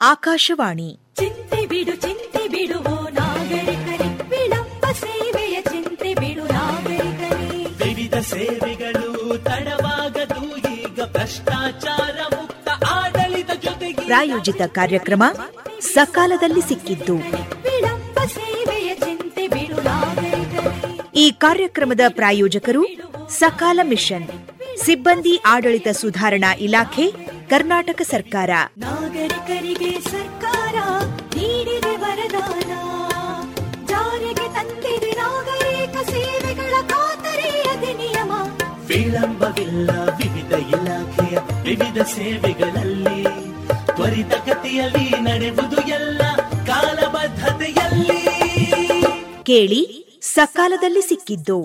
ಆಕಾಶವಾಣಿ ಚಿಂತೆ ಬಿಡು ಚಿಂತೆ ಬಿಡುವು ನಾಗರಿಕರೇ ವಿಳಂಬ ಸೇವೆಯ ಚಿಂತೆ ಬಿಡು ನಾಗರಿಕರೇ ವಿವಿಧ ಸೇವೆಗಳು ತಡವಾಗದು ಈಗ ಭ್ರಷ್ಟಾಚಾರ ಮುಕ್ತ ಆಡಳಿತ ಜೊತೆಗೆ ಪ್ರಾಯೋಜಿತ ಕಾರ್ಯಕ್ರಮ ಸಕಾಲದಲ್ಲಿ ಸಿಕ್ಕಿದ್ದು ವಿಳಂಬ ಸೇವೆಯ ಚಿಂತೆ ಬಿಡು ನಾಗರಿಕರೇ ಈ ಕಾರ್ಯಕ್ರಮದ ಪ್ರಾಯೋಜಕರು ಸಕಾಲ ಮಿಷನ್ ಸಿಬ್ಬಂದಿ ಆಡಳಿತ ಸುಧಾರಣಾ ಇಲಾಖೆ ಕರ್ನಾಟಕ ಸರ್ಕಾರ ನಾಗರಿಕರಿಗೆ ಸರ್ಕಾರ ನೀಡಿದೆ ವರದಾನ ಜಾರಿಗೆ ತಂದಿದೆ ನಾಗರಿಕ ಸೇವೆಗಳ ಖಾತರಿ ಅಧಿನಿಯಮ ವಿಳಂಬವಿಲ್ಲ ವಿವಿಧ ಇಲಾಖೆಯ ವಿವಿಧ ಸೇವೆಗಳಲ್ಲಿ ತ್ವರಿತಗತಿಯಲ್ಲಿ ನಡೆಯುವುದು ಎಲ್ಲ ಕಾಲಬದ್ಧತೆಯಲ್ಲಿ ಕೇಳಿ ಸಕಾಲದಲ್ಲಿ ಸಿಕ್ಕಿದ್ದು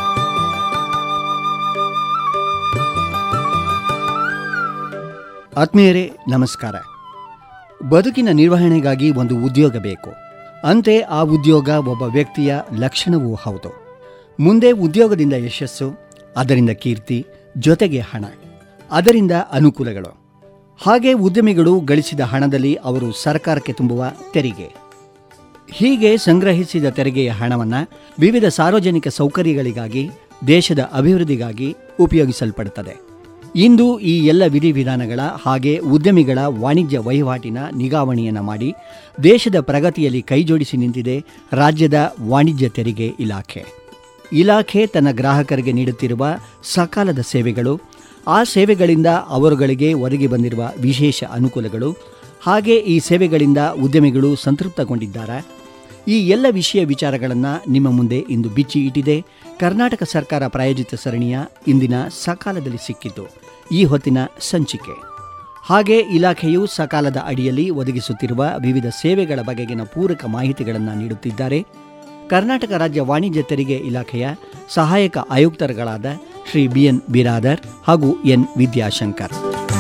ಆತ್ಮೀಯರೇ ನಮಸ್ಕಾರ ಬದುಕಿನ ನಿರ್ವಹಣೆಗಾಗಿ ಒಂದು ಉದ್ಯೋಗ ಬೇಕು ಅಂತೆ ಆ ಉದ್ಯೋಗ ಒಬ್ಬ ವ್ಯಕ್ತಿಯ ಲಕ್ಷಣವೂ ಹೌದು ಮುಂದೆ ಉದ್ಯೋಗದಿಂದ ಯಶಸ್ಸು ಅದರಿಂದ ಕೀರ್ತಿ ಜೊತೆಗೆ ಹಣ ಅದರಿಂದ ಅನುಕೂಲಗಳು ಹಾಗೆ ಉದ್ಯಮಿಗಳು ಗಳಿಸಿದ ಹಣದಲ್ಲಿ ಅವರು ಸರ್ಕಾರಕ್ಕೆ ತುಂಬುವ ತೆರಿಗೆ ಹೀಗೆ ಸಂಗ್ರಹಿಸಿದ ತೆರಿಗೆಯ ಹಣವನ್ನು ವಿವಿಧ ಸಾರ್ವಜನಿಕ ಸೌಕರ್ಯಗಳಿಗಾಗಿ ದೇಶದ ಅಭಿವೃದ್ಧಿಗಾಗಿ ಉಪಯೋಗಿಸಲ್ಪಡುತ್ತದೆ ಇಂದು ಈ ಎಲ್ಲ ವಿಧಿವಿಧಾನಗಳ ಹಾಗೆ ಉದ್ಯಮಿಗಳ ವಾಣಿಜ್ಯ ವಹಿವಾಟಿನ ನಿಗಾವಣೆಯನ್ನು ಮಾಡಿ ದೇಶದ ಪ್ರಗತಿಯಲ್ಲಿ ಕೈಜೋಡಿಸಿ ನಿಂತಿದೆ ರಾಜ್ಯದ ವಾಣಿಜ್ಯ ತೆರಿಗೆ ಇಲಾಖೆ ಇಲಾಖೆ ತನ್ನ ಗ್ರಾಹಕರಿಗೆ ನೀಡುತ್ತಿರುವ ಸಕಾಲದ ಸೇವೆಗಳು ಆ ಸೇವೆಗಳಿಂದ ಅವರುಗಳಿಗೆ ಒದಗಿ ಬಂದಿರುವ ವಿಶೇಷ ಅನುಕೂಲಗಳು ಹಾಗೆ ಈ ಸೇವೆಗಳಿಂದ ಉದ್ಯಮಿಗಳು ಸಂತೃಪ್ತಗೊಂಡಿದ್ದಾರೆ ಈ ಎಲ್ಲ ವಿಷಯ ವಿಚಾರಗಳನ್ನು ನಿಮ್ಮ ಮುಂದೆ ಇಂದು ಬಿಚ್ಚಿ ಇಟ್ಟಿದೆ ಕರ್ನಾಟಕ ಸರ್ಕಾರ ಪ್ರಾಯೋಜಿತ ಸರಣಿಯ ಇಂದಿನ ಸಕಾಲದಲ್ಲಿ ಸಿಕ್ಕಿತು ಈ ಹೊತ್ತಿನ ಸಂಚಿಕೆ ಹಾಗೆ ಇಲಾಖೆಯು ಸಕಾಲದ ಅಡಿಯಲ್ಲಿ ಒದಗಿಸುತ್ತಿರುವ ವಿವಿಧ ಸೇವೆಗಳ ಬಗೆಗಿನ ಪೂರಕ ಮಾಹಿತಿಗಳನ್ನು ನೀಡುತ್ತಿದ್ದಾರೆ ಕರ್ನಾಟಕ ರಾಜ್ಯ ವಾಣಿಜ್ಯ ತೆರಿಗೆ ಇಲಾಖೆಯ ಸಹಾಯಕ ಆಯುಕ್ತರುಗಳಾದ ಶ್ರೀ ಬಿಎನ್ ಬಿರಾದರ್ ಹಾಗೂ ಎನ್ ವಿದ್ಯಾಶಂಕರ್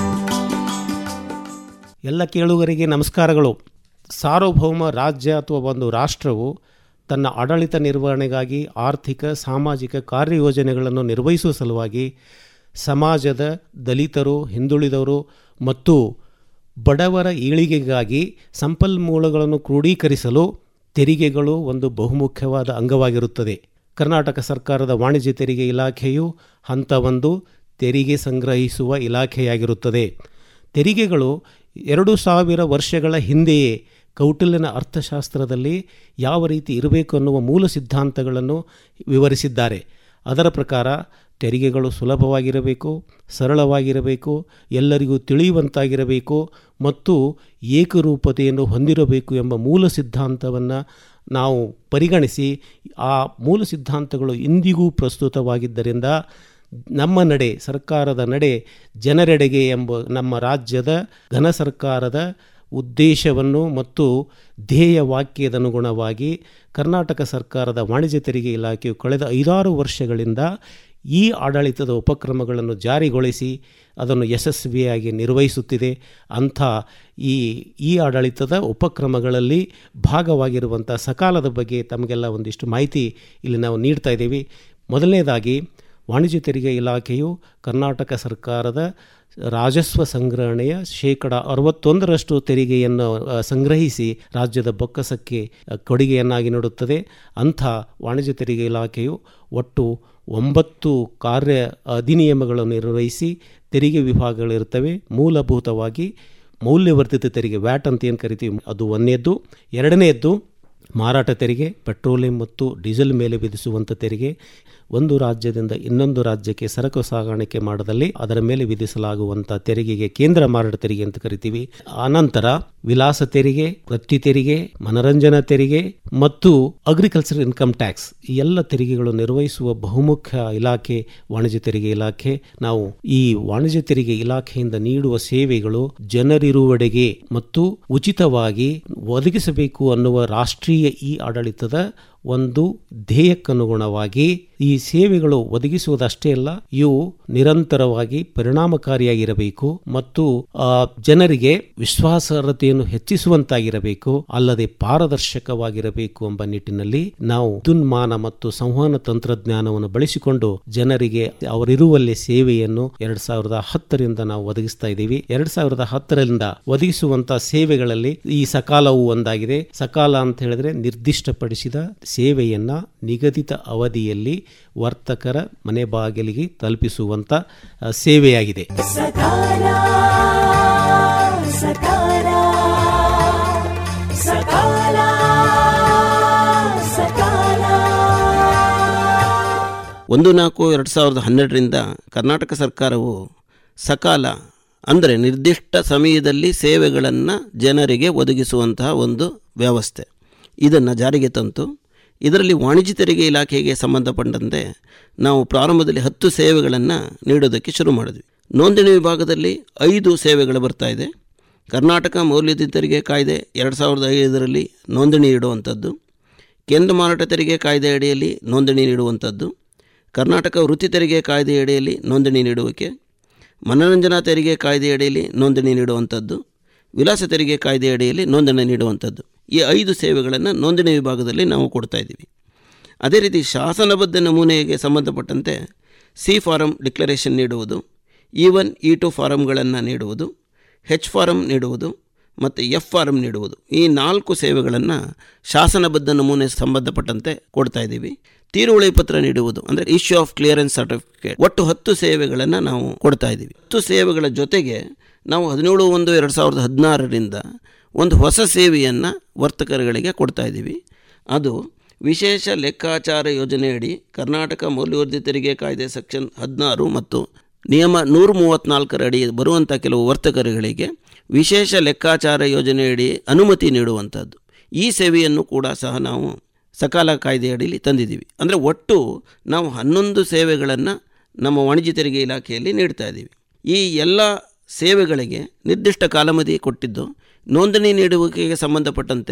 ಎಲ್ಲ ಕೇಳುಗರಿಗೆ ನಮಸ್ಕಾರಗಳು ಸಾರ್ವಭೌಮ ರಾಜ್ಯ ಅಥವಾ ಒಂದು ರಾಷ್ಟ್ರವು ತನ್ನ ಆಡಳಿತ ನಿರ್ವಹಣೆಗಾಗಿ ಆರ್ಥಿಕ ಸಾಮಾಜಿಕ ಕಾರ್ಯಯೋಜನೆಗಳನ್ನು ನಿರ್ವಹಿಸುವ ಸಲುವಾಗಿ ಸಮಾಜದ ದಲಿತರು ಹಿಂದುಳಿದವರು ಮತ್ತು ಬಡವರ ಏಳಿಗೆಗಾಗಿ ಸಂಪನ್ಮೂಲಗಳನ್ನು ಕ್ರೋಢೀಕರಿಸಲು ತೆರಿಗೆಗಳು ಒಂದು ಬಹುಮುಖ್ಯವಾದ ಅಂಗವಾಗಿರುತ್ತದೆ ಕರ್ನಾಟಕ ಸರ್ಕಾರದ ವಾಣಿಜ್ಯ ತೆರಿಗೆ ಇಲಾಖೆಯು ಹಂತ ಒಂದು ತೆರಿಗೆ ಸಂಗ್ರಹಿಸುವ ಇಲಾಖೆಯಾಗಿರುತ್ತದೆ ತೆರಿಗೆಗಳು ಎರಡು ಸಾವಿರ ವರ್ಷಗಳ ಹಿಂದೆಯೇ ಕೌಟಿಲ್ಯನ ಅರ್ಥಶಾಸ್ತ್ರದಲ್ಲಿ ಯಾವ ರೀತಿ ಇರಬೇಕು ಅನ್ನುವ ಮೂಲ ಸಿದ್ಧಾಂತಗಳನ್ನು ವಿವರಿಸಿದ್ದಾರೆ ಅದರ ಪ್ರಕಾರ ತೆರಿಗೆಗಳು ಸುಲಭವಾಗಿರಬೇಕು ಸರಳವಾಗಿರಬೇಕು ಎಲ್ಲರಿಗೂ ತಿಳಿಯುವಂತಾಗಿರಬೇಕು ಮತ್ತು ಏಕರೂಪತೆಯನ್ನು ಹೊಂದಿರಬೇಕು ಎಂಬ ಮೂಲ ಸಿದ್ಧಾಂತವನ್ನು ನಾವು ಪರಿಗಣಿಸಿ ಆ ಮೂಲ ಸಿದ್ಧಾಂತಗಳು ಇಂದಿಗೂ ಪ್ರಸ್ತುತವಾಗಿದ್ದರಿಂದ ನಮ್ಮ ನಡೆ ಸರ್ಕಾರದ ನಡೆ ಜನರೆಡೆಗೆ ಎಂಬ ನಮ್ಮ ರಾಜ್ಯದ ಘನ ಸರ್ಕಾರದ ಉದ್ದೇಶವನ್ನು ಮತ್ತು ಧ್ಯೇಯ ವಾಕ್ಯದನುಗುಣವಾಗಿ ಕರ್ನಾಟಕ ಸರ್ಕಾರದ ವಾಣಿಜ್ಯ ತೆರಿಗೆ ಇಲಾಖೆಯು ಕಳೆದ ಐದಾರು ವರ್ಷಗಳಿಂದ ಈ ಆಡಳಿತದ ಉಪಕ್ರಮಗಳನ್ನು ಜಾರಿಗೊಳಿಸಿ ಅದನ್ನು ಯಶಸ್ವಿಯಾಗಿ ನಿರ್ವಹಿಸುತ್ತಿದೆ ಅಂಥ ಈ ಈ ಆಡಳಿತದ ಉಪಕ್ರಮಗಳಲ್ಲಿ ಭಾಗವಾಗಿರುವಂಥ ಸಕಾಲದ ಬಗ್ಗೆ ತಮಗೆಲ್ಲ ಒಂದಿಷ್ಟು ಮಾಹಿತಿ ಇಲ್ಲಿ ನಾವು ನೀಡ್ತಾ ಇದ್ದೀವಿ ಮೊದಲನೇದಾಗಿ ವಾಣಿಜ್ಯ ತೆರಿಗೆ ಇಲಾಖೆಯು ಕರ್ನಾಟಕ ಸರ್ಕಾರದ ರಾಜಸ್ವ ಸಂಗ್ರಹಣೆಯ ಶೇಕಡ ಅರವತ್ತೊಂದರಷ್ಟು ತೆರಿಗೆಯನ್ನು ಅ, ಸಂಗ್ರಹಿಸಿ ರಾಜ್ಯದ ಬೊಕ್ಕಸಕ್ಕೆ ಅ, ಕೊಡುಗೆಯನ್ನಾಗಿ ನೀಡುತ್ತದೆ ಅಂಥ ವಾಣಿಜ್ಯ ತೆರಿಗೆ ಇಲಾಖೆಯು ಒಟ್ಟು ಒಂಬತ್ತು ಕಾರ್ಯ ಅಧಿನಿಯಮಗಳನ್ನು ನಿರ್ವಹಿಸಿ ತೆರಿಗೆ ವಿಭಾಗಗಳಿರ್ತವೆ ಮೂಲಭೂತವಾಗಿ ಮೌಲ್ಯವರ್ಧಿತ ತೆರಿಗೆ ವ್ಯಾಟ್ ಅಂತ ಏನು ಕರಿತೀವಿ ಅದು ಒಂದನೇದ್ದು ಎರಡನೆಯದ್ದು ಮಾರಾಟ ತೆರಿಗೆ ಪೆಟ್ರೋಲಿಯಂ ಮತ್ತು ಡೀಸೆಲ್ ಮೇಲೆ ವಿಧಿಸುವಂಥ ತೆರಿಗೆ ಒಂದು ರಾಜ್ಯದಿಂದ ಇನ್ನೊಂದು ರಾಜ್ಯಕ್ಕೆ ಸರಕು ಸಾಗಾಣಿಕೆ ಮಾಡದಲ್ಲಿ ಅದರ ಮೇಲೆ ವಿಧಿಸಲಾಗುವಂಥ ತೆರಿಗೆಗೆ ಕೇಂದ್ರ ಮಾರಾಟ ತೆರಿಗೆ ಅಂತ ಕರಿತೀವಿ ಅನಂತರ ವಿಲಾಸ ತೆರಿಗೆ ವೃತ್ತಿ ತೆರಿಗೆ ಮನರಂಜನಾ ತೆರಿಗೆ ಮತ್ತು ಅಗ್ರಿಕಲ್ಚರ್ ಇನ್ಕಮ್ ಟ್ಯಾಕ್ಸ್ ಈ ಎಲ್ಲ ತೆರಿಗೆಗಳು ನಿರ್ವಹಿಸುವ ಬಹುಮುಖ್ಯ ಇಲಾಖೆ ವಾಣಿಜ್ಯ ತೆರಿಗೆ ಇಲಾಖೆ ನಾವು ಈ ವಾಣಿಜ್ಯ ತೆರಿಗೆ ಇಲಾಖೆಯಿಂದ ನೀಡುವ ಸೇವೆಗಳು ಜನರಿರುವೆಡೆಗೆ ಮತ್ತು ಉಚಿತವಾಗಿ ಒದಗಿಸಬೇಕು ಅನ್ನುವ ರಾಷ್ಟ್ರೀಯ ಇ ಆಡಳಿತದ ಒಂದು ಧ್ಯೇಯಕ್ಕನುಗುಣವಾಗಿ ಈ ಸೇವೆಗಳು ಒದಗಿಸುವುದಷ್ಟೇ ಅಲ್ಲ ಇವು ನಿರಂತರವಾಗಿ ಪರಿಣಾಮಕಾರಿಯಾಗಿರಬೇಕು ಮತ್ತು ಆ, ಜನರಿಗೆ ವಿಶ್ವಾಸಾರ್ಹತೆಯನ್ನು ಹೆಚ್ಚಿಸುವಂತಾಗಿರಬೇಕು ಅಲ್ಲದೆ ಪಾರದರ್ಶಕವಾಗಿರಬೇಕು ಎಂಬ ನಿಟ್ಟಿನಲ್ಲಿ ನಾವು ದುನ್ಮಾನ ಮತ್ತು ಸಂವಹನ ತಂತ್ರಜ್ಞಾನವನ್ನು ಬಳಸಿಕೊಂಡು ಜನರಿಗೆ ಅವರಿರುವಲ್ಲಿ ಸೇವೆಯನ್ನು ಎರಡ್ ಸಾವಿರದ ಹತ್ತರಿಂದ ನಾವು ಒದಗಿಸ್ತಾ ಇದ್ದೀವಿ ಎರಡ್ ಸಾವಿರದ ಹತ್ತರಿಂದ ಒದಗಿಸುವಂತಹ ಸೇವೆಗಳಲ್ಲಿ ಈ ಸಕಾಲವು ಒಂದಾಗಿದೆ ಸಕಾಲ ಅಂತ ಹೇಳಿದ್ರೆ ನಿರ್ದಿಷ್ಟಪಡಿಸಿದ ಸೇವೆಯನ್ನ ನಿಗದಿತ ಅವಧಿಯಲ್ಲಿ ವರ್ತಕರ ಮನೆ ಬಾಗಿಲಿಗೆ ತಲುಪಿಸುವಂತ ಆ, ಸೇವೆಯಾಗಿದೆ ಸಕಾಲ ಸಕಾಲ ಸಕಾಲ ಸಕಾಲ ಒಂದು ನಾಲ್ಕು ಎರಡು ಸಾವಿರದ ಹನ್ನೆರಡರಿಂದ ಕರ್ನಾಟಕ ಸರ್ಕಾರವು ಸಕಾಲ ಅಂದರೆ ನಿರ್ದಿಷ್ಟ ಸಮಯದಲ್ಲಿ ಸೇವೆಗಳನ್ನು ಜನರಿಗೆ ಒದಗಿಸುವಂತಹ ಒಂದು ವ್ಯವಸ್ಥೆ ಇದನ್ನು ಜಾರಿಗೆ ತಂತು ಇದರಲ್ಲಿ ವಾಣಿಜ್ಯ ತೆರಿಗೆ ಇಲಾಖೆಗೆ ಸಂಬಂಧಪಟ್ಟಂತೆ ನಾವು ಪ್ರಾರಂಭದಲ್ಲಿ ಹತ್ತು ಸೇವೆಗಳನ್ನು ನೀಡೋದಕ್ಕೆ ಶುರು ಮಾಡಿದ್ವಿ ನೋಂದಣಿ ವಿಭಾಗದಲ್ಲಿ ಐದು ಸೇವೆಗಳು ಬರ್ತಾ ಇದೆ ಕರ್ನಾಟಕ ಮೌಲ್ಯದ ತೆರಿಗೆ ಕಾಯ್ದೆ ಎರಡು ಸಾವಿರದ ಐದರಲ್ಲಿ ನೋಂದಣಿ ಇಡುವಂಥದ್ದು ಕೇಂದ್ರ ಮಾರಾಟ ತೆರಿಗೆ ಕಾಯ್ದೆ ಅಡಿಯಲ್ಲಿ ನೋಂದಣಿ ನೀಡುವಂಥದ್ದು ಕರ್ನಾಟಕ ವೃತ್ತಿ ತೆರಿಗೆ ಕಾಯ್ದೆ ಅಡಿಯಲ್ಲಿ ನೋಂದಣಿ ನೀಡುವಿಕೆ ಮನರಂಜನಾ ತೆರಿಗೆ ಕಾಯ್ದೆ ಅಡಿಯಲ್ಲಿ ನೋಂದಣಿ ನೀಡುವಂಥದ್ದು ವಿಲಾಸ ತೆರಿಗೆ ಕಾಯ್ದೆ ಅಡಿಯಲ್ಲಿ ನೋಂದಣಿ ನೀಡುವಂಥದ್ದು ಈ ಐದು ಸೇವೆಗಳನ್ನು ನೋಂದಣಿ ವಿಭಾಗದಲ್ಲಿ ನಾವು ಕೊಡ್ತಾ ಇದ್ದೀವಿ ಅದೇ ರೀತಿ ಶಾಸನಬದ್ಧ ನಮೂನೆಗೆ ಸಂಬಂಧಪಟ್ಟಂತೆ ಸಿ ಫಾರಂ ಡಿಕ್ಲರೇಷನ್ ನೀಡುವುದು ಇ ಒನ್ ಇ ಟು ಫಾರಮ್ಗಳನ್ನು ನೀಡುವುದು ಹೆಚ್ ಫಾರಂ ನೀಡುವುದು ಮತ್ತು ಎಫ್ ಫಾರಂ ನೀಡುವುದು ಈ ನಾಲ್ಕು ಸೇವೆಗಳನ್ನು ಶಾಸನಬದ್ಧ ನಮೂನೆ ಸಂಬಂಧಪಟ್ಟಂತೆ ಕೊಡ್ತಾ ಇದ್ದೀವಿ ತೀರುವಳಿ ಪತ್ರ ನೀಡುವುದು ಅಂದರೆ ಇಶ್ಯೂ ಆಫ್ ಕ್ಲಿಯರೆನ್ಸ್ ಸರ್ಟಿಫಿಕೇಟ್ ಒಟ್ಟು ಹತ್ತು ಸೇವೆಗಳನ್ನು ನಾವು ಕೊಡ್ತಾ ಇದ್ದೀವಿ ಹತ್ತು ಸೇವೆಗಳ ಜೊತೆಗೆ ನಾವು ಹದಿನೇಳು ಒಂದು ಎರಡು ಸಾವಿರದ ಹದಿನಾರರಿಂದ ಒಂದು ಹೊಸ ಸೇವೆಯನ್ನು ವರ್ತಕರುಗಳಿಗೆ ಕೊಡ್ತಾ ಇದ್ದೀವಿ ಅದು ವಿಶೇಷ ಲೆಕ್ಕಾಚಾರ ಯೋಜನೆಯಡಿ ಕರ್ನಾಟಕ ಮೌಲ್ಯವರ್ಧಿತ ತೆರಿಗೆ ಕಾಯ್ದೆ ಸೆಕ್ಷನ್ ಹದಿನಾರು ಮತ್ತು ನಿಯಮ ನೂರ ಮೂವತ್ತ್ನಾಲ್ಕರ ಅಡಿ ಬರುವಂಥ ಕೆಲವು ವರ್ತಕರುಗಳಿಗೆ ವಿಶೇಷ ಲೆಕ್ಕಾಚಾರ ಯೋಜನೆಯಡಿ ಅನುಮತಿ ನೀಡುವಂಥದ್ದು ಈ ಸೇವೆಯನ್ನು ಕೂಡ ಸಹ ನಾವು ಸಕಾಲ ಕಾಯ್ದೆ ಅಡಿಯಲ್ಲಿ ತಂದಿದ್ದೀವಿ ಅಂದರೆ ಒಟ್ಟು ನಾವು ಹನ್ನೊಂದು ಸೇವೆಗಳನ್ನು ನಮ್ಮ ವಾಣಿಜ್ಯ ತೆರಿಗೆ ಇಲಾಖೆಯಲ್ಲಿ ನೀಡ್ತಾ ಇದ್ದೀವಿ ಈ ಎಲ್ಲ ಸೇವೆಗಳಿಗೆ ನಿರ್ದಿಷ್ಟ ಕಾಲಾವಧಿ ಕೊಟ್ಟಿದ್ದು ನೋಂದಣಿ ನೀಡುವಿಕೆಗೆ ಸಂಬಂಧಪಟ್ಟಂತೆ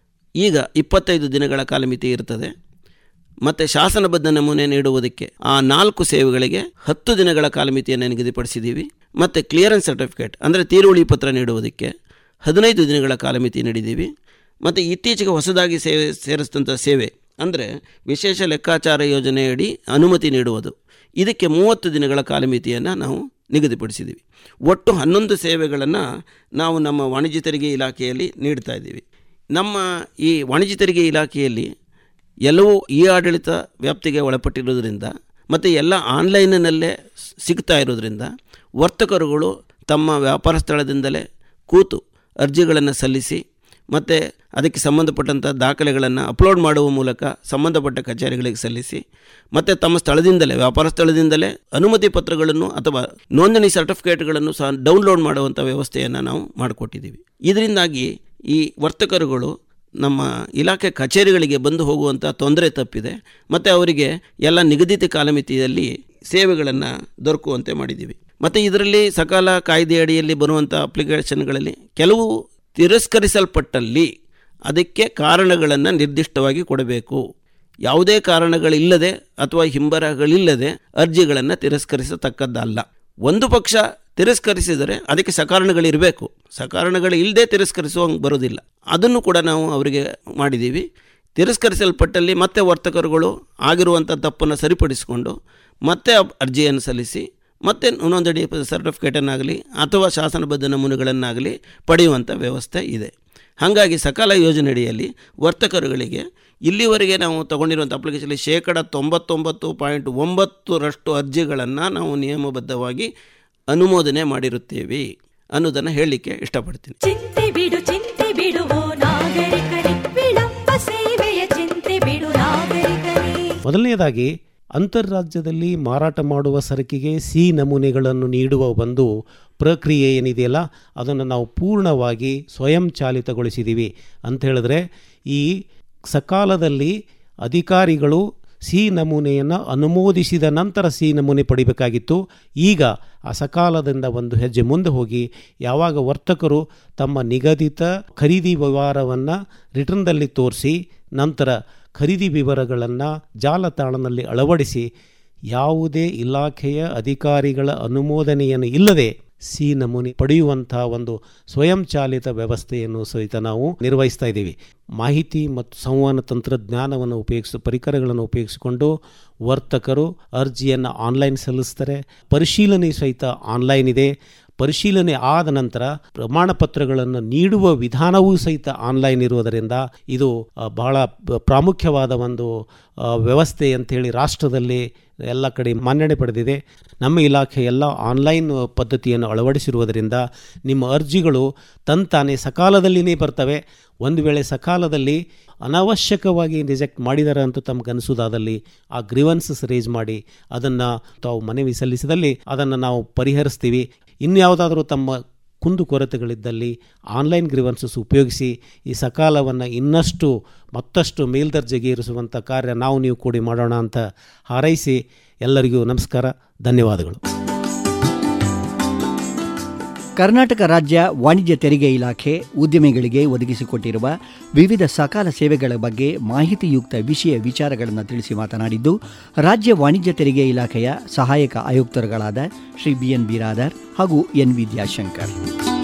ಈಗ ಇಪ್ಪತ್ತೈದು ದಿನಗಳ ಕಾಲಮಿತಿ ಇರ್ತದೆ ಮತ್ತು ಶಾಸನಬದ್ಧ ನಮೂನೆ ನೀಡುವುದಕ್ಕೆ ಆ ನಾಲ್ಕು ಸೇವೆಗಳಿಗೆ ಹತ್ತು ದಿನಗಳ ಕಾಲಮಿತಿಯನ್ನು ನಿಗದಿಪಡಿಸಿದ್ದೀವಿ ಮತ್ತು ಕ್ಲಿಯರೆನ್ಸ್ ಸರ್ಟಿಫಿಕೇಟ್ ಅಂದರೆ ತೀರುವಳಿ ಪತ್ರ ನೀಡುವುದಕ್ಕೆ ಹದಿನೈದು ದಿನಗಳ ಕಾಲಮಿತಿ ನೀಡಿದ್ದೀವಿ ಮತ್ತು ಇತ್ತೀಚೆಗೆ ಹೊಸದಾಗಿ ಸೇವೆ ಸೇರಿಸಿದಂಥ ಸೇವೆ ಅಂದರೆ ವಿಶೇಷ ಲೆಕ್ಕಾಚಾರ ಯೋಜನೆಯಡಿ ಅನುಮತಿ ನೀಡುವುದು ಇದಕ್ಕೆ ಮೂವತ್ತು ದಿನಗಳ ಕಾಲಮಿತಿಯನ್ನು ನಾವು ನಿಗದಿಪಡಿಸಿದ್ದೀವಿ ಒಟ್ಟು ಹನ್ನೊಂದು ಸೇವೆಗಳನ್ನು ನಾವು ನಮ್ಮ ವಾಣಿಜ್ಯ ತೆರಿಗೆ ಇಲಾಖೆಯಲ್ಲಿ ನೀಡ್ತಾ ಇದ್ದೀವಿ ನಮ್ಮ ಈ ವಾಣಿಜ್ಯ ತೆರಿಗೆ ಇಲಾಖೆಯಲ್ಲಿ ಎಲ್ಲವೂ ಇ ಆಡಳಿತ ವ್ಯಾಪ್ತಿಗೆ ಒಳಪಟ್ಟಿರೋದ್ರಿಂದ ಮತ್ತು ಎಲ್ಲ ಆನ್ಲೈನ್ನಲ್ಲೇ ಸಿಗ್ತಾ ಇರೋದ್ರಿಂದ ವರ್ತಕರುಗಳು ತಮ್ಮ ವ್ಯಾಪಾರ ಸ್ಥಳದಿಂದಲೇ ಕೂತು ಅರ್ಜಿಗಳನ್ನು ಸಲ್ಲಿಸಿ ಮತ್ತು ಅದಕ್ಕೆ ಸಂಬಂಧಪಟ್ಟಂಥ ದಾಖಲೆಗಳನ್ನು ಅಪ್ಲೋಡ್ ಮಾಡುವ ಮೂಲಕ ಸಂಬಂಧಪಟ್ಟ ಕಚೇರಿಗಳಿಗೆ ಸಲ್ಲಿಸಿ ಮತ್ತು ತಮ್ಮ ಸ್ಥಳದಿಂದಲೇ ವ್ಯಾಪಾರ ಸ್ಥಳದಿಂದಲೇ ಅನುಮತಿ ಪತ್ರಗಳನ್ನು ಅಥವಾ ನೋಂದಣಿ ಸರ್ಟಿಫಿಕೇಟ್ಗಳನ್ನು ಸಹ ಡೌನ್ಲೋಡ್ ಮಾಡುವಂಥ ವ್ಯವಸ್ಥೆಯನ್ನು ನಾವು ಮಾಡಿಕೊಟ್ಟಿದ್ದೀವಿ ಇದರಿಂದಾಗಿ ಈ ವರ್ತಕರುಗಳು ನಮ್ಮ ಇಲಾಖೆ ಕಚೇರಿಗಳಿಗೆ ಬಂದು ಹೋಗುವಂಥ ತೊಂದರೆ ತಪ್ಪಿದೆ ಮತ್ತು ಅವರಿಗೆ ಎಲ್ಲ ನಿಗದಿತ ಕಾಲಮಿತಿಯಲ್ಲಿ ಸೇವೆಗಳನ್ನು ದೊರಕುವಂತೆ ಮಾಡಿದ್ದೀವಿ ಮತ್ತು ಇದರಲ್ಲಿ ಸಕಾಲ ಕಾಯ್ದೆ ಅಡಿಯಲ್ಲಿ ಬರುವಂಥ ಅಪ್ಲಿಕೇಶನ್ಗಳಲ್ಲಿ ಕೆಲವು ತಿರಸ್ಕರಿಸಲ್ಪಟ್ಟಲ್ಲಿ ಅದಕ್ಕೆ ಕಾರಣಗಳನ್ನು ನಿರ್ದಿಷ್ಟವಾಗಿ ಕೊಡಬೇಕು ಯಾವುದೇ ಕಾರಣಗಳಿಲ್ಲದೆ ಅಥವಾ ಹಿಂಬರಗಳಿಲ್ಲದೆ ಅರ್ಜಿಗಳನ್ನು ತಿರಸ್ಕರಿಸತಕ್ಕದ್ದಲ್ಲ ಒಂದು ಪಕ್ಷ ತಿರಸ್ಕರಿಸಿದರೆ ಅದಕ್ಕೆ ಸಕಾರಣಗಳಿರಬೇಕು ಸಕಾರಣಗಳು ಇಲ್ಲದೆ ತಿರಸ್ಕರಿಸುವಂಗೆ ಬರೋದಿಲ್ಲ ಅದನ್ನು ಕೂಡ ನಾವು ಅವರಿಗೆ ಮಾಡಿದ್ದೀವಿ ತಿರಸ್ಕರಿಸಲ್ಪಟ್ಟಲ್ಲಿ ಮತ್ತೆ ವರ್ತಕರುಗಳು ಆಗಿರುವಂಥ ತಪ್ಪನ್ನು ಸರಿಪಡಿಸಿಕೊಂಡು ಮತ್ತೆ ಅಬ್- ಅರ್ಜಿಯನ್ನು ಸಲ್ಲಿಸಿ ಮತ್ತೆ ನೋಂದಣಿ ಸರ್ಟಿಫಿಕೇಟನ್ನಾಗಲಿ ಅಥವಾ ಶಾಸನಬದ್ಧ ನಮೂನೆಗಳನ್ನಾಗಲಿ ಪಡೆಯುವಂಥ ವ್ಯವಸ್ಥೆ ಇದೆ ಹಾಗಾಗಿ ಸಕಾಲ ಯೋಜನೆಯಡಿಯಲ್ಲಿ ವರ್ತಕರುಗಳಿಗೆ ಇಲ್ಲಿವರೆಗೆ ನಾವು ತಗೊಂಡಿರುವಂಥ ಅಪ್ಲಿಕೇಶನಲ್ಲಿ ಶೇಕಡ ತೊಂಬತ್ತೊಂಬತ್ತು ಪಾಯಿಂಟ್ ಒಂಬತ್ತರಷ್ಟು ಅರ್ಜಿಗಳನ್ನು ನಾವು ನಿಯಮಬದ್ಧವಾಗಿ ಅನುಮೋದನೆ ಮಾಡಿರುತ್ತೇವೆ ಅನ್ನೋದನ್ನು ಹೇಳಲಿಕ್ಕೆ ಇಷ್ಟಪಡ್ತೀನಿ ಚಿಂತೆ ಬಿಡು ಚಿಂತೆ ಬಿಡುವು ನಾಗರಿಕರೇ ವಿಳಂಬ ಸೇವೆಯ ಚಿಂತೆ ಬಿಡು ನಾಗರಿಕರೇ ಮೊದಲನೆಯದಾಗಿ ಅಂತಾರಾಜ್ಯದಲ್ಲಿ ಮಾರಾಟ ಮಾಡುವ ಸರಕಿಗೆ ಸಿ ನಮೂನೆಗಳನ್ನು ನೀಡುವ ಒಂದು ಪ್ರಕ್ರಿಯೆ ಏನಿದೆಯಲ್ಲ ಅದನ್ನು ನಾವು ಪೂರ್ಣವಾಗಿ ಸ್ವಯಂಚಾಲಿತಗೊಳಿಸಿದ್ದೀವಿ ಅಂತ ಹೇಳಿದ್ರೆ ಈ ಸಕಾಲದಲ್ಲಿ ಅಧಿಕಾರಿಗಳು ಸಿ ನಮೂನೆಯನ್ನು ಅನುಮೋದಿಸಿದ ನಂತರ ಸಿ ನಮೂನೆ ಪಡಿಬೇಕಾಗಿತ್ತು ಈಗ ಆ ಸಕಾಲದಿಂದ ಒಂದು ಹೆಜ್ಜೆ ಮುಂದೆ ಹೋಗಿ ಯಾವಾಗ ವರ್ತಕರು ತಮ್ಮ ನಿಗದಿತ ಖರೀದಿ ವ್ಯವಹಾರವನ್ನು ರಿಟರ್ನ್ದಲ್ಲಿ ತೋರಿಸಿ ನಂತರ ಖರೀದಿ ವಿವರಗಳನ್ನು ಜಾಲತಾಣದಲ್ಲಿ ಅಳವಡಿಸಿ ಯಾವುದೇ ಇಲಾಖೆಯ ಅಧಿಕಾರಿಗಳ ಅನುಮೋದನೆಯನ್ನು ಇಲ್ಲದೆ ಸಿ ನಮೂನೆ ಪಡೆಯುವಂಥ ಒಂದು ಸ್ವಯಂಚಾಲಿತ ವ್ಯವಸ್ಥೆಯನ್ನು ಸಹಿತ ನಾವು ನಿರ್ವಹಿಸ್ತಾ ಇದ್ದೀವಿ ಮಾಹಿತಿ ಮತ್ತು ಸಂವಹನ ತಂತ್ರಜ್ಞಾನವನ್ನು ಉಪಯೋಗಿಸಿ ಪರಿಕರಗಳನ್ನು ಉಪಯೋಗಿಸಿಕೊಂಡು ವರ್ತಕರು ಅರ್ಜಿಯನ್ನು ಆನ್ಲೈನ್ ಸಲ್ಲಿಸ್ತಾರೆ ಪರಿಶೀಲನೆ ಸಹಿತ ಆನ್ಲೈನ್ ಇದೆ ಪರಿಶೀಲನೆ ಆದ ನಂತರ ಪ್ರಮಾಣ ಪತ್ರಗಳನ್ನು ನೀಡುವ ವಿಧಾನವೂ ಸಹಿತ ಆನ್ಲೈನ್ ಇರುವುದರಿಂದ ಇದು ಆ, ಬಹಳ ಬ- ಪ್ರಾಮುಖ್ಯವಾದ ಒಂದು ಆ, ವ್ಯವಸ್ಥೆ ಅಂತೇಳಿ ರಾಷ್ಟ್ರದಲ್ಲಿ ಎಲ್ಲ ಕಡೆ ಮನ್ನಣೆ ಪಡೆದಿದೆ ನಮ್ಮ ಇಲಾಖೆ ಎಲ್ಲ ಆನ್ಲೈನ್ ಪದ್ಧತಿಯನ್ನು ಅಳವಡಿಸಿರುವುದರಿಂದ ನಿಮ್ಮ ಅರ್ಜಿಗಳು ತಂತಾನೆ ಸಕಾಲದಲ್ಲಿನೇ ಬರ್ತವೆ ಒಂದು ವೇಳೆ ಸಕಾಲದಲ್ಲಿ ಅನಾವಶ್ಯಕವಾಗಿ ರಿಜೆಕ್ಟ್ ಮಾಡಿದ್ದಾರೆ ಅಂತ ತಮ್ಗೆ ಅನಿಸೋದಾದಲ್ಲಿ ಆ ಗ್ರಿವನ್ಸಸ್ ರೇಜ್ ಮಾಡಿ ಅದನ್ನು ತಾವು ಮನವಿ ಸಲ್ಲಿಸಿದಲ್ಲಿ ಅದನ್ನು ನಾವು ಪರಿಹರಿಸ್ತೀವಿ ಇನ್ಯಾವುದಾದರೂ ತಮ್ಮ ಕುಂದುಕೊರತೆಗಳಿದ್ದಲ್ಲಿ ಆನ್ಲೈನ್ ಗ್ರಿವನ್ಸಸ್ ಉಪಯೋಗಿಸಿ ಈ ಸಕಾಲವನ್ನು ಇನ್ನಷ್ಟು ಮತ್ತಷ್ಟು ಮೇಲ್ದರ್ಜೆಗೆ ಏರಿಸುವಂಥ ಕಾರ್ಯ ನಾವು ನೀವು ಕೂಡಿ ಮಾಡೋಣ ಅಂತ ಹಾರೈಸಿ ಎಲ್ಲರಿಗೂ ನಮಸ್ಕಾರ ಧನ್ಯವಾದಗಳು ಕರ್ನಾಟಕ ರಾಜ್ಯ ವಾಣಿಜ್ಯ ತೆರಿಗೆ ಇಲಾಖೆ ಉದ್ಯಮಿಗಳಿಗೆ ಒದಗಿಸಿಕೊಟ್ಟಿರುವ ವಿವಿಧ ಸಕಾಲ ಸೇವೆಗಳ ಬಗ್ಗೆ ಮಾಹಿತಿಯುಕ್ತ ವಿಷಯ ವಿಚಾರಗಳನ್ನು ತಿಳಿಸಿ ಮಾತನಾಡಿದ್ದು ರಾಜ್ಯ ವಾಣಿಜ್ಯ ತೆರಿಗೆ ಇಲಾಖೆಯ ಸಹಾಯಕ ಆಯುಕ್ತರುಗಳಾದ ಶ್ರೀ ಬಿಎನ್ ಬಿರಾದರ್ ಹಾಗೂ ಎನ್ ವಿದ್ಯಾಶಂಕರ್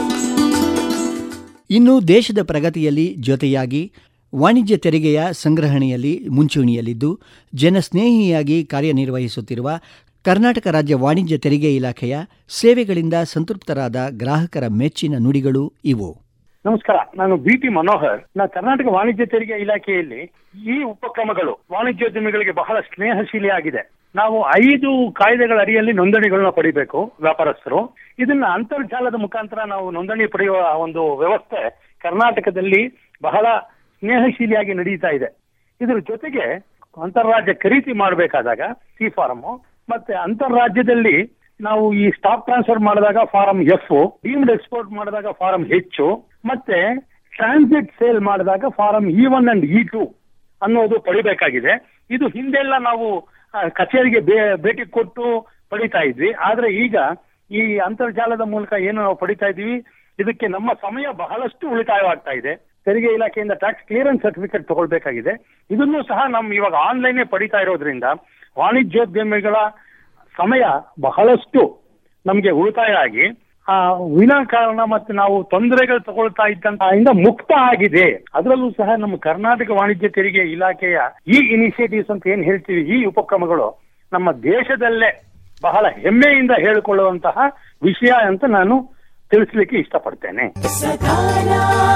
ಇನ್ನು ದೇಶದ ಪ್ರಗತಿಯಲ್ಲಿ ಜೊತೆಯಾಗಿ ವಾಣಿಜ್ಯ ತೆರಿಗೆಯ ಸಂಗ್ರಹಣೆಯಲ್ಲಿ ಮುಂಚೂಣಿಯಲ್ಲಿದ್ದು ಜನಸ್ನೇಹಿಯಾಗಿ ಕಾರ್ಯನಿರ್ವಹಿಸುತ್ತಿರುವ ಕರ್ನಾಟಕ ರಾಜ್ಯ ವಾಣಿಜ್ಯ ತೆರಿಗೆ ಇಲಾಖೆಯ ಸೇವೆಗಳಿಂದ ಸಂತೃಪ್ತರಾದ ಗ್ರಾಹಕರ ಮೆಚ್ಚಿನ ನುಡಿಗಳು ಇವು ನಮಸ್ಕಾರ ನಾನು ಬಿ ಟಿ ಮನೋಹರ್ ನಾ ಕರ್ನಾಟಕ ವಾಣಿಜ್ಯ ತೆರಿಗೆ ಇಲಾಖೆಯಲ್ಲಿ ಈ ಉಪಕ್ರಮಗಳು ವಾಣಿಜ್ಯೋದ್ಯಮಿಗಳಿಗೆ ಬಹಳ ಸ್ನೇಹಶೀಲಿಯಾಗಿದೆ ನಾವು ಐದು ಕಾಯ್ದೆಗಳ ಅಡಿಯಲ್ಲಿ ನೋಂದಣಿಗಳನ್ನ ಪಡಿಬೇಕು ವ್ಯಾಪಾರಸ್ಥರು ಇದನ್ನ ಅಂತರ್ಜಾಲದ ಮುಖಾಂತರ ನಾವು ನೋಂದಣಿ ಪಡೆಯುವ ಒಂದು ವ್ಯವಸ್ಥೆ ಕರ್ನಾಟಕದಲ್ಲಿ ಬಹಳ ಸ್ನೇಹಶೀಲಿಯಾಗಿ ನಡೀತಾ ಇದೆ ಇದ್ರ ಜೊತೆಗೆ ಅಂತಾರಾಜ್ಯ ಖರೀದಿ ಮಾಡಬೇಕಾದಾಗ ಸಿ ಫಾರಂ ಮತ್ತೆ ಅಂತಾರಾಜ್ಯದಲ್ಲಿ ನಾವು ಈ ಸ್ಟಾಕ್ ಟ್ರಾನ್ಸ್ಫರ್ ಮಾಡಿದಾಗ ಫಾರಂ ಎಫ್ ಡೀಮ್ಡ್ ಎಕ್ಸ್ಪೋರ್ಟ್ ಮಾಡಿದಾಗ ಫಾರಂ ಹೆಚ್ಚು ಮತ್ತೆ ಟ್ರಾನ್ಸಿಟ್ ಸೇಲ್ ಮಾಡಿದಾಗ form E one and E two ಅನ್ನೋದು ಪಡಿಬೇಕಾಗಿದೆ ಇದು ಹಿಂದೆಲ್ಲ ನಾವು ಆ, ಕಚೇರಿಗೆ ಬೇ- ಭೇಟಿ ಕೊಟ್ಟು ಪಡಿತಾ ಇದ್ವಿ ಆದ್ರೆ ಈಗ ಈ ಅಂತರ್ಜಾಲದ ಮೂಲಕ ಏನು ನಾವು ಪಡಿತಾ ಇದೀವಿ ಇದಕ್ಕೆ ನಮ್ಮ ಸಮಯ ಬಹಳಷ್ಟು ಉಳಿತಾಯವಾಗ್ತಾ ಇದೆ ತೆರಿಗೆ ಇಲಾಖೆಯಿಂದ ಟ್ಯಾಕ್ಸ್ ಕ್ಲಿಯರೆನ್ಸ್ ಸರ್ಟಿಫಿಕೇಟ್ ತಗೊಳ್ಬೇಕಾಗಿದೆ ಇದನ್ನು ಸಹ ನಮ್ ಇವಾಗ ಆನ್ಲೈನ್ ಪಡಿತಾ ಇರೋದ್ರಿಂದ ವಾಣಿಜ್ಯೋದ್ಯಮಿಗಳ ಸಮಯ ಬಹಳಷ್ಟು ನಮಗೆ ಉಳಿತಾಯ ಆಗಿ ಆ ವಿನಾಕಾರಣ ಮತ್ತೆ ನಾವು ತೊಂದರೆಗಳು ತಗೊಳ್ತಾ ಇದ್ದಂತ ಇಂದ ಮುಕ್ತ ಆಗಿದೆ ಅದರಲ್ಲೂ ಸಹ ನಮ್ಮ ಕರ್ನಾಟಕ ವಾಣಿಜ್ಯ ತೆರಿಗೆ ಇಲಾಖೆಯ ಈ ಇನಿಷಿಯೇಟಿವ್ಸ್ ಅಂತ ಏನ್ ಹೇಳ್ತೀವಿ ಈ ಉಪಕ್ರಮಗಳು ನಮ್ಮ ದೇಶದಲ್ಲೇ ಬಹಳ ಹೆಮ್ಮೆಯಿಂದ ಹೇಳಿಕೊಳ್ಳುವಂತಹ ವಿಷಯ ಅಂತ ನಾನು ತಿಳಿಸ್ಲಿಕ್ಕೆ ಇಷ್ಟಪಡ್ತೇನೆ ಸಕಾಲ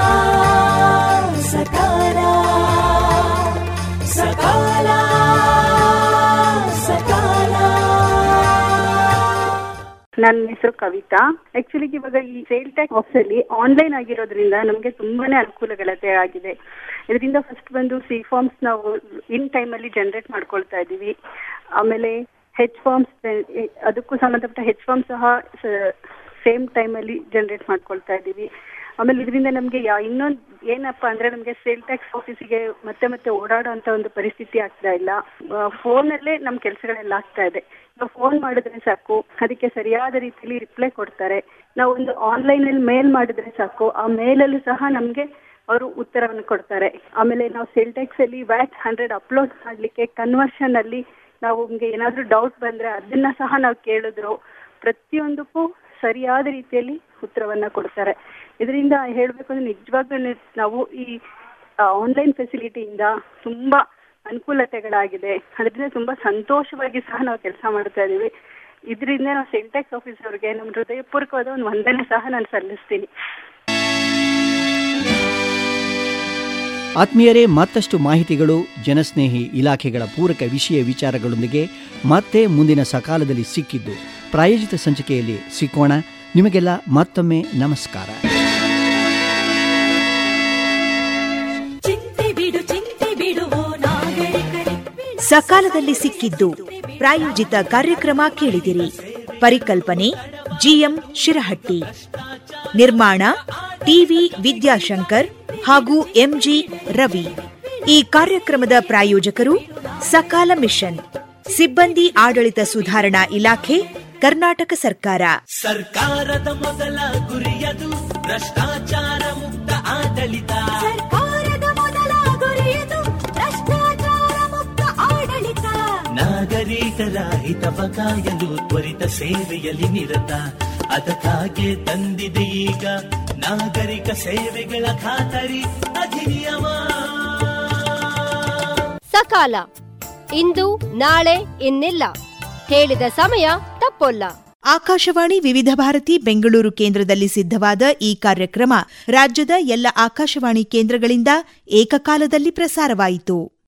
ಸಕಾಲ ಸಕಾಲ ಸಕಾಲ ನನ್ನ ಹೆಸರು ಕವಿತಾ ಆಕ್ಚುಲಿ ಇವಾಗ ಈ ಸೇಲ್ ಟ್ಯಾಕ್ಸ್ ಆಫೀಸ್ ಅಲ್ಲಿ ಆನ್ಲೈನ್ ಆಗಿರೋದ್ರಿಂದ ನಮಗೆ ತುಂಬಾನೇ ಅನುಕೂಲಗಳತೆ ಆಗಿದೆ ಇದರಿಂದ ಫಸ್ಟ್ ಬಂದು ಸಿ ಫಾರ್ಮ್ಸ್ ನಾವು ಇನ್ ಟೈಮ್ ಅಲ್ಲಿ ಜನರೇಟ್ ಮಾಡ್ಕೊಳ್ತಾ ಇದೀವಿ ಆಮೇಲೆ ಹೆಚ್ ಫಾರ್ಮ್ಸ್ ಅದಕ್ಕೂ ಸಂಬಂಧಪಟ್ಟ ಹೆಚ್ ಫಾರ್ಮ್ ಸಹ ಸೇಮ್ ಟೈಮ್ ಅಲ್ಲಿ ಜನರೇಟ್ ಮಾಡ್ಕೊಳ್ತಾ ಇದೀವಿ ಆಮೇಲೆ ಇದರಿಂದ ನಮಗೆ ಯಾ ಇನ್ನೊಂದು ಏನಪ್ಪಾ ಅಂದ್ರೆ ನಮಗೆ ಸೇಲ್ ಟ್ಯಾಕ್ಸ್ ಆಫೀಸಿಗೆ ಮತ್ತೆ ಮತ್ತೆ ಓಡಾಡೋಂತ ಒಂದು ಪರಿಸ್ಥಿತಿ ಆಗ್ತಾ ಇಲ್ಲ ಫೋನಲ್ಲೇ ನಮ್ಮ ಕೆಲಸಗಳೆಲ್ಲ ಆಗ್ತಾ ಇದೆ ನಾವು ಫೋನ್ ಮಾಡಿದ್ರೆ ಸಾಕು ಅದಕ್ಕೆ ಸರಿಯಾದ ರೀತಿಯಲ್ಲಿ ರಿಪ್ಲೈ ಕೊಡ್ತಾರೆ ನಾವು ಒಂದು ಆನ್ಲೈನ್ ಅಲ್ಲಿ ಮೇಲ್ ಮಾಡಿದ್ರೆ ಸಾಕು ಆ ಮೇಲಲ್ಲೂ ಸಹ ನಮಗೆ ಅವರು ಉತ್ತರವನ್ನು ಕೊಡ್ತಾರೆ ಆಮೇಲೆ ನಾವು ಸೇಲ್ ಟ್ಯಾಕ್ಸ್ ಅಲ್ಲಿ ವ್ಯಾಟ್ ಹಂಡ್ರೆಡ್ ಅಪ್ಲೋಡ್ ಮಾಡ್ಲಿಕ್ಕೆ ಕನ್ವರ್ಷನ್ ಅಲ್ಲಿ ನಾವು ನಮ್ಗೆ ಏನಾದ್ರೂ ಡೌಟ್ ಬಂದ್ರೆ ಅದನ್ನ ಸಹ ನಾವು ಕೇಳಿದ್ರು ಪ್ರತಿಯೊಂದಕ್ಕೂ ಸರಿಯಾದ ರೀತಿಯಲ್ಲಿ ಉತ್ತರವನ್ನ ಕೊಡ್ತಾರೆ ಇದರಿಂದ ಹೇಳ್ಬೇಕು ಅಂದ್ರೆ ನಿಜವಾಗ್ಲೂ ನಾವು ಈ ಆನ್ಲೈನ್ ಫೆಸಿಲಿಟಿಯಿಂದ ತುಂಬಾ ಅನುಕೂಲತೆಗಳಾಗಿದೆ ಅದರಿಂದ ತುಂಬಾ ಸಂತೋಷವಾಗಿ ಸಹ ನಾವು ಕೆಲಸ ಮಾಡ್ತಾ ಇದೀವಿ ಇದರಿಂದ ನಾವು ಸೆಂಟೆಕ್ಸ್ ಆಫೀಸ್ ಅವರಿಗೆ ನಮ್ಮ ಹೃದಯಪೂರ್ವಕವಾದ ಒಂದು ವಂದನೆ ಸಹ ನಾನು ಸಲ್ಲಿಸ್ತೀನಿ ಆತ್ಮೀಯರೇ ಮತ್ತಷ್ಟು ಮಾಹಿತಿಗಳು ಜನಸ್ನೇಹಿ ಇಲಾಖೆಗಳ ಪೂರಕ ವಿಷಯ ವಿಚಾರಗಳೊಂದಿಗೆ ಮತ್ತೆ ಮುಂದಿನ ಸಕಾಲದಲ್ಲಿ ಸಿಕ್ಕಿದ್ದು ಪ್ರಾಯೋಜಿತ ಸಂಚಿಕೆಯಲ್ಲಿ ಸಿಕ್ಕೋಣ ನಿಮಗೆಲ್ಲ ಮತ್ತೊಮ್ಮೆ ನಮಸ್ಕಾರ ಚಿಂತೆ ಬಿಡು ಚಿಂತೆ ಬಿಡುವು ನಾಗರಿಕರೇ ಸಕಾಲದಲ್ಲಿ ಸಿಕ್ಕಿದ್ದು ಪ್ರಾಯೋಜಿತ ಕಾರ್ಯಕ್ರಮ ಕೇಳಿದಿರಿ ಪರಿಕಲ್ಪನೆ ಜಿಎಂ ಶಿರಹಟ್ಟಿ ನಿರ್ಮಾಣ ಟಿವಿ ವಿದ್ಯಾಶಂಕರ್ ಹಾಗೂ ಎಂಜಿ ರವಿ ಈ ಕಾರ್ಯಕ್ರಮದ ಪ್ರಾಯೋಜಕರು ಸಕಾಲ ಮಿಷನ್ ಸಿಬ್ಬಂದಿ ಆಡಳಿತ ಸುಧಾರಣಾ ಇಲಾಖೆ ಕರ್ನಾಟಕ ಸರ್ಕಾರ ಸರ್ಕಾರದ ಮೊದಲ ಗುರಿಯದು ಭ್ರಷ್ಟಾಚಾರ ಮುಕ್ತ ಆಡಳಿತ ಸರ್ಕಾರದ ಮೊದಲ ಗುರಿಯದು ಭ್ರಷ್ಟಾಚಾರ ರೈತರ ಹಿತವ ಕಾಯಲು ತ್ವರಿತ ಸೇವೆಯಲ್ಲಿ ನಿರತ ಅದಕ್ಕಾಗಿ ತಂದಿದೆ ಈಗ ನಾಗರಿಕ ಸೇವೆಗಳ ಖಾತರಿ ಅಧಿನಿಯಮ ಸಕಾಲ ಇಂದು ನಾಳೆ ಇನ್ನಿಲ್ಲ ಹೇಳಿದ ಸಮಯ ತಪ್ಪೊಲ್ಲ ಆಕಾಶವಾಣಿ ವಿವಿಧ ಭಾರತಿ ಬೆಂಗಳೂರು ಕೇಂದ್ರದಲ್ಲಿ ಸಿದ್ಧವಾದ ಈ ಕಾರ್ಯಕ್ರಮ ರಾಜ್ಯದ ಎಲ್ಲ ಆಕಾಶವಾಣಿ ಕೇಂದ್ರಗಳಿಂದ ಏಕಕಾಲದಲ್ಲಿ ಪ್ರಸಾರವಾಯಿತು